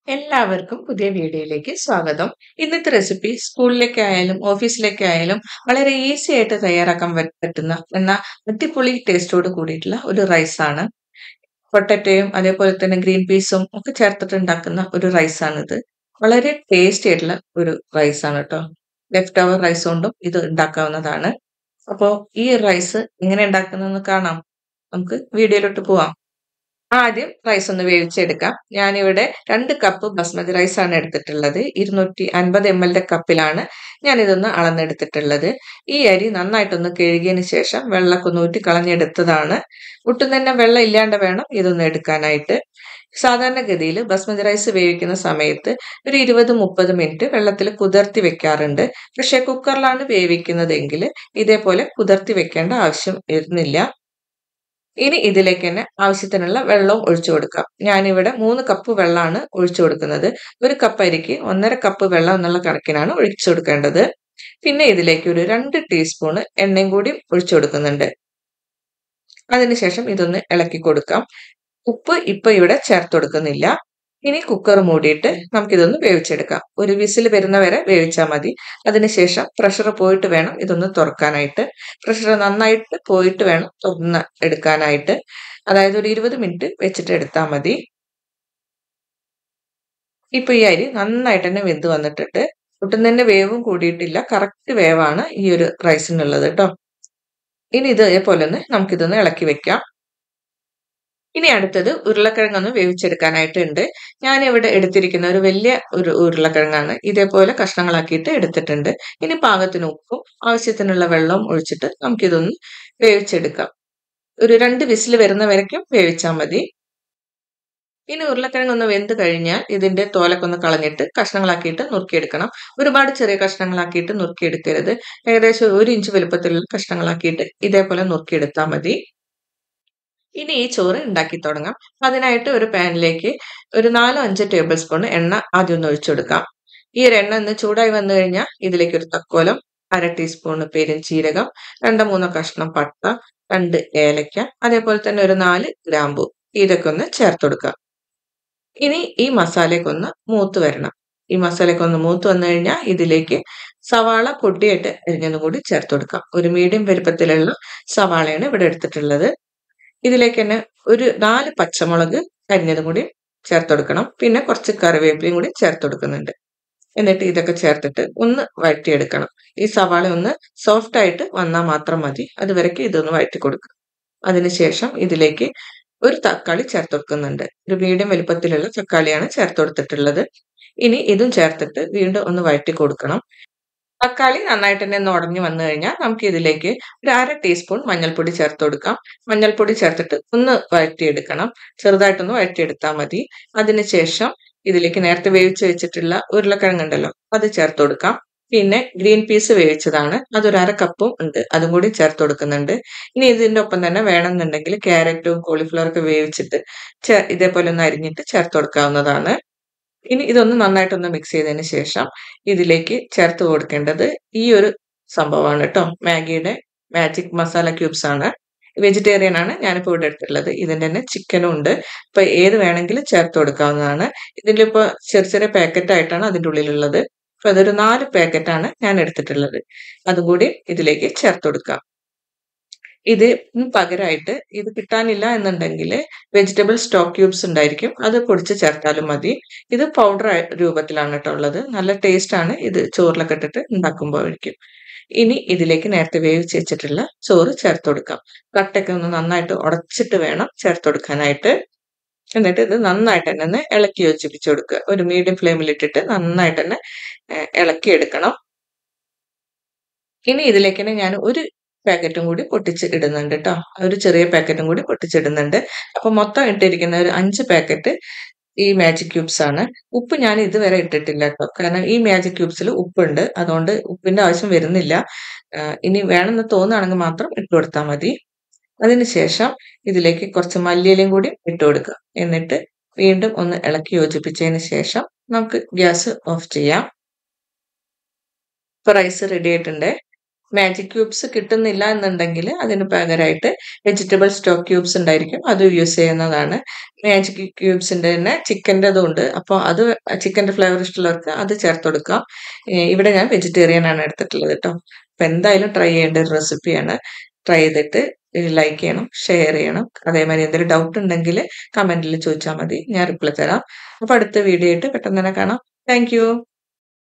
എല്ലാവർക്കും പുതിയ വീഡിയോയിലേക്ക് സ്വാഗതം. ഇന്നത്തെ റെസിപ്പി സ്കൂളിലേക്കായാലും ഓഫീസിലേക്കായാലും വളരെ ഈസി ആയിട്ട് തയ്യാറാക്കാൻ പ- പറ്റുന്ന എന്നാൽ അടിപൊളി ടേസ്റ്റോട് കൂടിയിട്ടുള്ള ഒരു റൈസാണ്. പൊട്ടറ്റോയും അതേപോലെ തന്നെ ഗ്രീൻ പീസും ഒക്കെ ചേർത്തിട്ട് ഉണ്ടാക്കുന്ന ഒരു റൈസാണിത്. വളരെ ടേസ്റ്റി ആയിട്ടുള്ള ഒരു റൈസാണ് കേട്ടോ. ലെഫ്റ്റ് ഓവർ റൈസ് കൊണ്ടും ഇത് ഉണ്ടാക്കാവുന്നതാണ്. അപ്പോൾ ഈ റൈസ് എങ്ങനെ ഉണ്ടാക്കുന്നതെന്ന് കാണാം. നമുക്ക് വീഡിയോയിലോട്ട് പോവാം. ആദ്യം റൈസ് ഒന്ന് വേവിച്ചെടുക്കാം. ഞാനിവിടെ രണ്ട് കപ്പ് ബസ്മതി റൈസ് ആണ് എടുത്തിട്ടുള്ളത്. ഇരുന്നൂറ്റി അൻപത് എം എല്ലിന്റെ കപ്പിലാണ് ഞാൻ ഇതൊന്ന് അളന്നെടുത്തിട്ടുള്ളത്. ഈ അരി നന്നായിട്ടൊന്ന് കഴുകിയതിന് ശേഷം വെള്ളമൊക്കെ ഒന്ന് ഊറ്റി കളഞ്ഞെടുത്തതാണ്. ഒട്ടും തന്നെ വെള്ളം ഇല്ലാണ്ട് വേണം ഇതൊന്ന് എടുക്കാനായിട്ട്. സാധാരണഗതിയിൽ ബസ്മതി റൈസ് വേവിക്കുന്ന സമയത്ത് ഒരു ഇരുപത് മുപ്പത് മിനിറ്റ് വെള്ളത്തിൽ കുതിർത്തി വെക്കാറുണ്ട്. പക്ഷേ കുക്കറിലാണ് വേവിക്കുന്നതെങ്കിൽ ഇതേപോലെ കുതിർത്തി വെക്കേണ്ട ആവശ്യം വരുന്നില്ല. ഇനി ഇതിലേക്ക് തന്നെ ആവശ്യത്തിനുള്ള വെള്ളവും ഒഴിച്ചു കൊടുക്കാം. ഞാനിവിടെ മൂന്ന് കപ്പ് വെള്ളമാണ് ഒഴിച്ചു കൊടുക്കുന്നത്. ഒരു കപ്പ് അരിക്ക് ഒന്നര കപ്പ് വെള്ളം എന്നുള്ള കണക്കിനാണ് ഒഴിച്ചു കൊടുക്കേണ്ടത്. പിന്നെ ഇതിലേക്ക് ഒരു രണ്ട് ടീസ്പൂൺ എണ്ണയും കൂടി ഒഴിച്ചു കൊടുക്കുന്നുണ്ട്. അതിനുശേഷം ഇതൊന്ന് ഇളക്കി കൊടുക്കാം. ഉപ്പ് ഇപ്പൊ ഇവിടെ ചേർത്ത് കൊടുക്കുന്നില്ല. ഇനി കുക്കർ മൂടിയിട്ട് നമുക്കിതൊന്ന് വേവിച്ചെടുക്കാം. ഒരു വിസിൽ വരുന്ന വരെ വേവിച്ചാൽ മതി. അതിനുശേഷം പ്രഷർ പോയിട്ട് വേണം ഇതൊന്ന് തുറക്കാനായിട്ട്. പ്രഷർ നന്നായിട്ട് പോയിട്ട് വേണം തുറന്ന് എടുക്കാനായിട്ട്. അതായത് ഒരു ഇരുപത് മിനിറ്റ് വെച്ചിട്ട് എടുത്താൽ മതി. ഇപ്പൊ ഈ അരി നന്നായിട്ട് തന്നെ വെന്ത് വന്നിട്ടുണ്ട്. ഒട്ടും തന്നെ വേവും കൂടിയിട്ടില്ല. കറക്റ്റ് വേവാണ് ഈ ഒരു റൈസിനുള്ളത് കേട്ടോ. ഇനി ഇതേപോലെ ഒന്ന് നമുക്കിതൊന്ന് ഇളക്കി വെക്കാം. ഇനി അടുത്തത് ഉരുളക്കിഴങ്ങ് ഒന്ന് വേവിച്ചെടുക്കാനായിട്ടുണ്ട്. ഞാനിവിടെ എടുത്തിരിക്കുന്ന ഒരു വലിയ ഒരു ഉരുളക്കിഴങ്ങാണ്. ഇതേപോലെ കഷ്ണങ്ങളാക്കിയിട്ട് എടുത്തിട്ടുണ്ട്. ഇനി പാകത്തിന് ഉപ്പും ആവശ്യത്തിനുള്ള വെള്ളവും ഒഴിച്ചിട്ട് നമുക്കിതൊന്ന് വേവിച്ചെടുക്കാം. ഒരു രണ്ട് വിസിൽ വരുന്ന വരയ്ക്കും വേവിച്ചാൽ മതി. ഇനി ഉരുളക്കിഴങ്ങ് ഒന്ന് വെന്ത് കഴിഞ്ഞാൽ ഇതിന്റെ തോലൊക്കെ ഒന്ന് കളഞ്ഞിട്ട് കഷ്ണങ്ങളാക്കിയിട്ട് നുറുക്കിയെടുക്കണം. ഒരുപാട് ചെറിയ കഷ്ണങ്ങളാക്കിയിട്ട് നുറുക്കിയെടുക്കരുത്. ഏകദേശം ഒരു ഇഞ്ച് വലുപ്പത്തിലുള്ള കഷ്ണങ്ങളാക്കിയിട്ട് ഇതേപോലെ നുറുക്കിയെടുത്താൽ മതി. ഇനി ഈ ചോറ് ഉണ്ടാക്കി തുടങ്ങാം. അതിനായിട്ട് ഒരു പാനിലേക്ക് ഒരു നാലോ അഞ്ചോ ടേബിൾ സ്പൂൺ എണ്ണ ആദ്യം ഒന്ന് ഒഴിച്ചു കൊടുക്കാം. ഈ ഒരു എണ്ണ ഒന്ന് ചൂടായി വന്നു കഴിഞ്ഞാൽ ഇതിലേക്ക് ഒരു തക്കോലം അര ടീസ്പൂൺ പെരുംജീരകം രണ്ടോ മൂന്നോ കഷ്ണം പട്ട രണ്ട് ഏലക്ക അതേപോലെ തന്നെ ഒരു നാല് ഗ്രാമ്പു ഇതൊക്കെ ഒന്ന് ചേർത്ത് കൊടുക്കാം. ഇനി ഈ മസാലയൊക്കെ ഒന്ന് മൂത്ത് വരണം. ഈ മസാലയൊക്കെ ഒന്ന് മൂത്ത് വന്നു കഴിഞ്ഞാൽ ഇതിലേക്ക് സവാള പൊടിയായിട്ട് അരിഞ്ഞതും കൂടി ചേർത്ത് കൊടുക്കാം. ഒരു മീഡിയം വലുപ്പത്തിലുള്ള സവാളയാണ് ഇവിടെ എടുത്തിട്ടുള്ളത്. ഇതിലേക്ക് തന്നെ ഒരു നാല് പച്ചമുളക് അരിഞ്ഞതും കൂടി ചേർത്ത് കൊടുക്കണം. പിന്നെ കുറച്ച് കറിവേപ്പിലയും കൂടി ചേർത്ത് കൊടുക്കുന്നുണ്ട്. എന്നിട്ട് ഇതൊക്കെ ചേർത്തിട്ട് ഒന്ന് വഴറ്റിയെടുക്കണം. ഈ സവാള ഒന്ന് സോഫ്റ്റ് ആയിട്ട് വന്നാൽ മാത്രം മതി. അതുവരേക്കും ഇതൊന്ന് വഴറ്റി കൊടുക്കുക. അതിനുശേഷം ഇതിലേക്ക് ഒരു തക്കാളി ചേർത്ത് കൊടുക്കുന്നുണ്ട്. ഒരു മീഡിയം വലുപ്പത്തിലുള്ള തക്കാളിയാണ് ചേർത്ത് കൊടുത്തിട്ടുള്ളത്. ഇനി ഇതും ചേർത്തിട്ട് വീണ്ടും ഒന്ന് വഴറ്റി കൊടുക്കണം. തക്കാളി നന്നായിട്ട് തന്നെ ഒന്ന് ഉടഞ്ഞു വന്നു കഴിഞ്ഞാൽ നമുക്ക് ഇതിലേക്ക് ഒരു അര ടീസ്പൂൺ മഞ്ഞൾപ്പൊടി ചേർത്ത് കൊടുക്കാം. മഞ്ഞൾപ്പൊടി ചേർത്തിട്ട് ഒന്ന് വഴറ്റിയെടുക്കണം. ചെറുതായിട്ടൊന്ന് വഴറ്റിയെടുത്താൽ മതി. അതിനുശേഷം ഇതിലേക്ക് നേരത്തെ വേവിച്ച് വെച്ചിട്ടുള്ള ഉരുളക്കിഴങ്ങ് ഉണ്ടല്ലോ അത് ചേർത്ത് കൊടുക്കാം. പിന്നെ ഗ്രീൻ പീസ് വേവിച്ചതാണ്. അതൊരു അര കപ്പും ഉണ്ട്. അതും കൂടി ചേർത്ത് കൊടുക്കുന്നുണ്ട്. ഇനി ഇതിന്റെ ഒപ്പം തന്നെ വേണമെന്നുണ്ടെങ്കിൽ ക്യാരറ്റും കോളിഫ്ലവർ ഒക്കെ വേവിച്ചിട്ട് ചേ ഇതേപോലെ ഒന്ന് അരിഞ്ഞിട്ട് ചേർത്ത് കൊടുക്കാവുന്നതാണ്. ഇനി ഇതൊന്ന് നന്നായിട്ടൊന്ന് മിക്സ് ചെയ്തതിന് ശേഷം ഇതിലേക്ക് ചേർത്ത് കൊടുക്കേണ്ടത് ഈ ഒരു സംഭവമാണ് കേട്ടോ. മാഗിയുടെ മാജിക് മസാല ക്യൂബ്സ് ആണ്. വെജിറ്റേറിയൻ ആണ് ഞാനിപ്പോൾ ഇവിടെ എടുത്തിട്ടുള്ളത്. ഇതിന്റെ തന്നെ ചിക്കനും ഉണ്ട്. അപ്പൊ ഏത് വേണമെങ്കിലും ചേർത്ത് കൊടുക്കാവുന്നതാണ്. ഇതിലിപ്പോ ചെറിയ ചെറിയ പാക്കറ്റ് ആയിട്ടാണ് അതിന്റെ ഉള്ളിലുള്ളത്. അപ്പൊ അതൊരു നാല് പാക്കറ്റ് ആണ് ഞാൻ എടുത്തിട്ടുള്ളത്. അതും കൂടി ഇതിലേക്ക് ചേർത്ത് കൊടുക്കാം. ഇതിന് പകരമായിട്ട് ഇത് കിട്ടാനില്ല എന്നുണ്ടെങ്കിൽ വെജിറ്റബിൾ സ്റ്റോക്ക് ക്യൂബ്സ് ഉണ്ടായിരിക്കും. അത് പൊടിച്ച് ചേർത്താലും മതി. ഇത് പൗഡർ രൂപത്തിലാണ് കേട്ടോ ഉള്ളത്. നല്ല ടേസ്റ്റ് ആണ് ഇത് ചോറിലൊക്കെ ഇട്ടിട്ട് ഉണ്ടാക്കുമ്പോഴേക്കും. ഇനി ഇതിലേക്ക് നേരത്തെ വേവിച്ച് വെച്ചിട്ടുള്ള ചോറ് ചേർത്ത് കൊടുക്കാം. കട്ടയൊക്കെ ഒന്ന് നന്നായിട്ട് ഉടച്ചിട്ട് വേണം ചേർത്ത് കൊടുക്കാനായിട്ട്. എന്നിട്ട് ഇത് നന്നായിട്ട് തന്നെ ഒന്ന് ഇളക്കി യോജിപ്പിച്ച് കൊടുക്കുക. ഒരു മീഡിയം ഫ്ലെയിമിൽ ഇട്ടിട്ട് നന്നായിട്ട് തന്നെ ഇളക്കി എടുക്കണം. ഇനി ഇതിലേക്ക് തന്നെ ഞാൻ ഒരു പാക്കറ്റും കൂടി പൊട്ടിച്ച് ഇടുന്നുണ്ട് കേട്ടോ. ഒരു ചെറിയ പാക്കറ്റും കൂടി പൊട്ടിച്ചിടുന്നുണ്ട്. അപ്പൊ മൊത്തം ഇട്ടിരിക്കുന്ന ഒരു അഞ്ച് പാക്കറ്റ് ഈ മാജിക് ക്യൂബ്സ് ആണ്. ഉപ്പ് ഞാൻ ഇതുവരെ ഇട്ടിട്ടില്ല കേട്ടോ. കാരണം ഈ മാജിക് ക്യൂബ്സിൽ ഉപ്പുണ്ട്. അതുകൊണ്ട് ഉപ്പിന്റെ ആവശ്യം വരുന്നില്ല. ഇനി വേണമെന്ന് തോന്നുകയാണെങ്കിൽ മാത്രം ഇട്ട് കൊടുത്താൽ മതി. അതിനുശേഷം ഇതിലേക്ക് കുറച്ച് മല്ലിയിലയും കൂടി ഇട്ട് കൊടുക്കുക. എന്നിട്ട് വീണ്ടും ഒന്ന് ഇളക്കി യോജിപ്പിച്ചതിന് ശേഷം നമുക്ക് ഗ്യാസ് ഓഫ് ചെയ്യാം. ഇപ്പൊ റൈസ് റെഡി ആയിട്ടുണ്ട്. മാജിക് ക്യൂബ്സ് കിട്ടുന്നില്ല എന്നുണ്ടെങ്കിൽ അതിന് പകരമായിട്ട് വെജിറ്റബിൾ സ്റ്റോക്ക് ക്യൂബ്സ് ഉണ്ടായിരിക്കും അത് യൂസ് ചെയ്യുന്നതാണ് മാജിക് ക്യൂബ്സിന്റെ തന്നെ ചിക്കൻ്റെതും ഉണ്ട് അപ്പോൾ അത് ചിക്കൻ്റെ ഫ്ലേവർ ഇഷ്ടമുള്ളവർക്ക് അത് ചേർത്ത് കൊടുക്കാം ഏ, ഇവിടെ ഞാൻ വെജിറ്റേറിയൻ ആണ് എടുത്തിട്ടുള്ളത് കേട്ടോ അപ്പം എന്തായാലും ട്രൈ ചെയ്യേണ്ട ഒരു റെസിപ്പിയാണ് ട്രൈ ചെയ്തിട്ട് ലൈക്ക് ചെയ്യണം ഷെയർ ചെയ്യണം അതേമാതിരി എന്തെങ്കിലും ഡൗട്ട് ഉണ്ടെങ്കിൽ കമൻറ്റിൽ ചോദിച്ചാൽ മതി ഞാൻ റിപ്ലൈ തരാം അപ്പോൾ അടുത്ത വീഡിയോ ആയിട്ട് പെട്ടെന്ന് തന്നെ കാണാം താങ്ക്